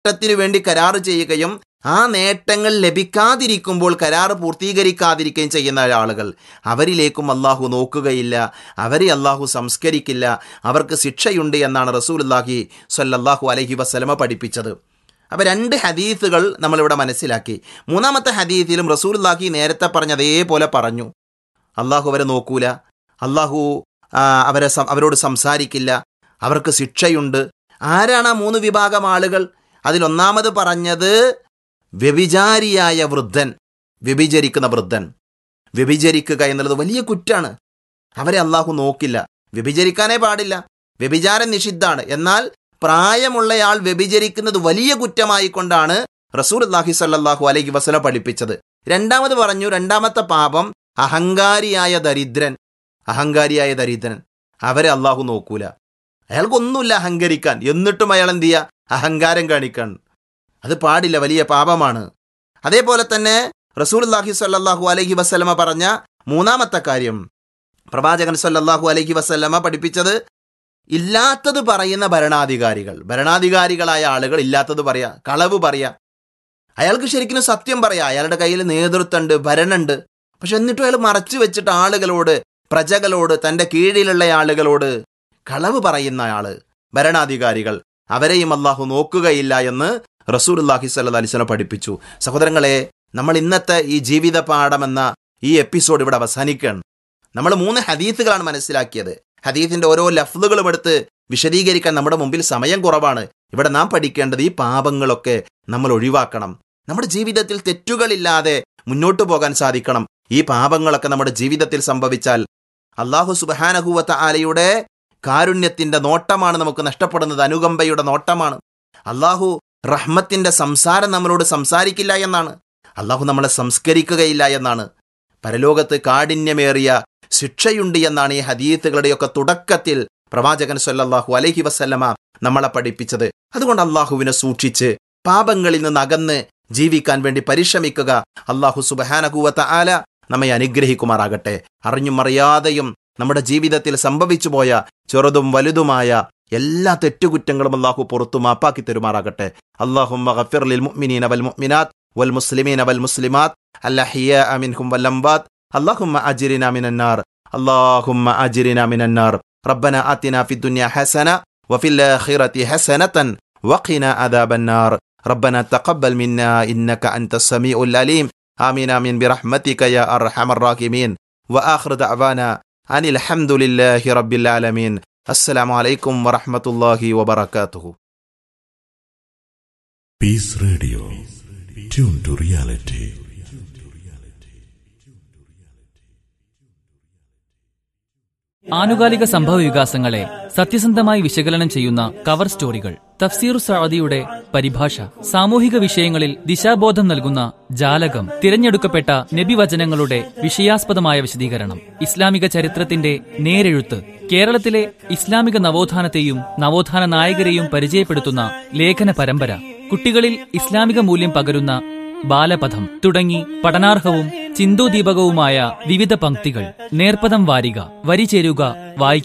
നേട്ടത്തിനു വേണ്ടി കരാറ് ചെയ്യുകയും ആ നേട്ടങ്ങൾ ലഭിക്കാതിരിക്കുമ്പോൾ കരാറ് പൂർത്തീകരിക്കാതിരിക്കുകയും ചെയ്യുന്ന ആളുകൾ അവരിലേക്കും അള്ളാഹു നോക്കുകയില്ല അവരെ അള്ളാഹു സംസ്കരിക്കില്ല അവർക്ക് ശിക്ഷയുണ്ട് എന്നാണ് റസൂലുല്ലാഹി സല്ലല്ലാഹു അലൈഹി വസലമ പഠിപ്പിച്ചത് അപ്പോൾ രണ്ട് ഹദീസുകൾ നമ്മളിവിടെ മനസ്സിലാക്കി മൂന്നാമത്തെ ഹദീസിലും റസൂലുല്ലാഹി നേരത്തെ പറഞ്ഞ അതേപോലെ പറഞ്ഞു അള്ളാഹു അവരെ നോക്കൂല അള്ളാഹു ആ, അവരെ സം- അവരോട് സംസാരിക്കില്ല അവർക്ക് ശിക്ഷയുണ്ട് ആരാണ് ആ മൂന്ന് വിഭാഗം ആളുകൾ അതിലൊന്നാമത് പറഞ്ഞത് വ്യഭിചാരിയായ വൃദ്ധൻ വ്യഭിചരിക്കുന്ന വൃദ്ധൻ വ്യഭിചരിക്കുക എന്നുള്ളത് വലിയ കുറ്റാണ് അവരെ അള്ളാഹു നോക്കില്ല വ്യഭിചരിക്കാനേ പാടില്ല വ്യഭിചാരം നിഷിദ്ധാണ് എന്നാൽ പ്രായമുള്ളയാൾ വ്യഭിചരിക്കുന്നത് വലിയ കുറ്റമായി കൊണ്ടാണ് റസൂൽ അള്ളാഹി സല്ലാഹു അലൈഹി വസല പഠിപ്പിച്ചത് രണ്ടാമത് പറഞ്ഞു രണ്ടാമത്തെ പാപം അഹങ്കാരിയായ ദരിദ്രൻ അഹങ്കാരിയായ ദരിദ്രൻ അവരെ അള്ളാഹു നോക്കൂല അയാൾക്കൊന്നുമില്ല അഹങ്കരിക്കാൻ എന്നിട്ടും അയാൾ എന്ത് ചെയ്യുക അഹങ്കാരം കാണിക്കാൻ അത് പാടില്ല വലിയ പാപമാണ് അതേപോലെ തന്നെ റസൂൽ അള്ളാഹി സല്ലാഹു അലൈഹി വസ്ലമ പറഞ്ഞ മൂന്നാമത്തെ കാര്യം പ്രവാചകൻ സല്ലല്ലാഹു അലൈഹി വസല്ലമ പഠിപ്പിച്ചത് ഇല്ലാത്തത് പറയുന്ന ഭരണാധികാരികൾ ഭരണാധികാരികളായ ആളുകൾ ഇല്ലാത്തത് പറയാ കളവ് പറയാ അയാൾക്ക് ശരിക്കും സത്യം പറയാ അയാളുടെ കയ്യിൽ നേതൃത്വമുണ്ട് ഭരണമുണ്ട് പക്ഷെ എന്നിട്ടും അയാൾ മറച്ചു വെച്ചിട്ട് ആളുകളോട് പ്രജകളോട് തൻ്റെ കീഴിലുള്ള ആളുകളോട് കളവ് പറയുന്ന ആള് ഭരണാധികാരികൾ അവരെയും അള്ളാഹു നോക്കുകയില്ല എന്ന് റസൂൽ അള്ളാഹി സല്ല അലിസ്ലം പഠിപ്പിച്ചു സഹോദരങ്ങളെ നമ്മൾ ഇന്നത്തെ ഈ ജീവിത പാഠമെന്ന ഈ എപ്പിസോഡ് ഇവിടെ അവസാനിക്കുകയാണ് നമ്മൾ മൂന്ന് ഹദീസുകളാണ് മനസ്സിലാക്കിയത് ഹദീസിന്റെ ഓരോ ലഫ്ലുകളും എടുത്ത് വിശദീകരിക്കാൻ നമ്മുടെ മുമ്പിൽ സമയം കുറവാണ് ഇവിടെ നാം പഠിക്കേണ്ടത് ഈ പാപങ്ങളൊക്കെ നമ്മൾ ഒഴിവാക്കണം നമ്മുടെ ജീവിതത്തിൽ തെറ്റുകളില്ലാതെ മുന്നോട്ട് പോകാൻ സാധിക്കണം ഈ പാപങ്ങളൊക്കെ നമ്മുടെ ജീവിതത്തിൽ സംഭവിച്ചാൽ അള്ളാഹു സുബാനഹുവത്ത ആലയുടെ കാരുണ്യത്തിന്റെ നോട്ടമാണ് നമുക്ക് നഷ്ടപ്പെടുന്നത് അനുകമ്പയുടെ നോട്ടമാണ് അള്ളാഹു റഹ്മത്തിന്റെ സംസാരം നമ്മളോട് സംസാരിക്കില്ല എന്നാണ് അള്ളാഹു നമ്മളെ സംസ്കരിക്കുകയില്ല എന്നാണ് പരലോകത്ത് കാഠിന്യമേറിയ ശിക്ഷയുണ്ട് എന്നാണ് ഈ ഹദീത്തുകളുടെയൊക്കെ തുടക്കത്തിൽ പ്രവാചകൻ സല്ലല്ലാഹു അലൈഹി വസല്ലമ നമ്മളെ പഠിപ്പിച്ചത് അതുകൊണ്ട് അള്ളാഹുവിനെ സൂക്ഷിച്ച് പാപങ്ങളിൽ നിന്ന് അകന്ന് ജീവിക്കാൻ വേണ്ടി പരിശ്രമിക്കുക അള്ളാഹു സുബഹാനഹുവത്ത ആല നമ്മെ അനുഗ്രഹിക്കുമാറാകട്ടെ അറിഞ്ഞും അറിയാതെയും നമ്മുടെ ജീവിതത്തിൽ സംഭവിച്ചു പോയ ചെറുതും വലുതുമായ എല്ലാ തെറ്റുകുറ്റങ്ങളും അള്ളാഹു പുറത്തു മാപ്പാക്കി തരുമാറാകട്ടെ അള്ളാഹും മുഅ്മിനീന വൽ മുഅ്മിനാത്ത് വൽ മുസ്ലിമീന വൽ മുസ്ലിമാത്ത് അല്ലഹിയ മിൻഹും വൽ അംവാത്ത് اللهم أجرنا من النار اللهم أجرنا من النار ربنا آتنا في الدنيا حسنة وفي الآخرة حسنة وقنا عذاب النار ربنا تقبل منا إنك أنت السميع العليم آمين آمين برحمتك يا أرحم الراحمين وآخر دعوانا أن الحمد لله رب العالمين السلام عليكم ورحمة الله وبركاته Peace Radio. Tune to reality. ആനുകാലിക സംഭവ വികാസങ്ങളെ സത്യസന്ധമായി വിശകലനം ചെയ്യുന്ന കവർ സ്റ്റോറികൾ തഫ്സീർ സഅദിയുടെ പരിഭാഷ സാമൂഹിക വിഷയങ്ങളിൽ ദിശാബോധം നൽകുന്ന ജാലകം തിരഞ്ഞെടുക്കപ്പെട്ട നബിവചനങ്ങളുടെ വിഷയാസ്പദമായ വിശദീകരണം ഇസ്ലാമിക ചരിത്രത്തിന്റെ നേരെഴുത്ത് കേരളത്തിലെ ഇസ്ലാമിക നവോത്ഥാനത്തെയും നവോത്ഥാന നായകരെയും പരിചയപ്പെടുത്തുന്ന ലേഖന പരമ്പര കുട്ടികളിൽ ഇസ്ലാമിക മൂല്യം പകരുന്ന ബാലപഥം തുടങ്ങി പഠനാർഹവും ചിന്തോദീപകവുമായ വിവിധ പംക്തികൾ നേർപ്പദം വാരിക വരി ചേരുക വായിക്കുക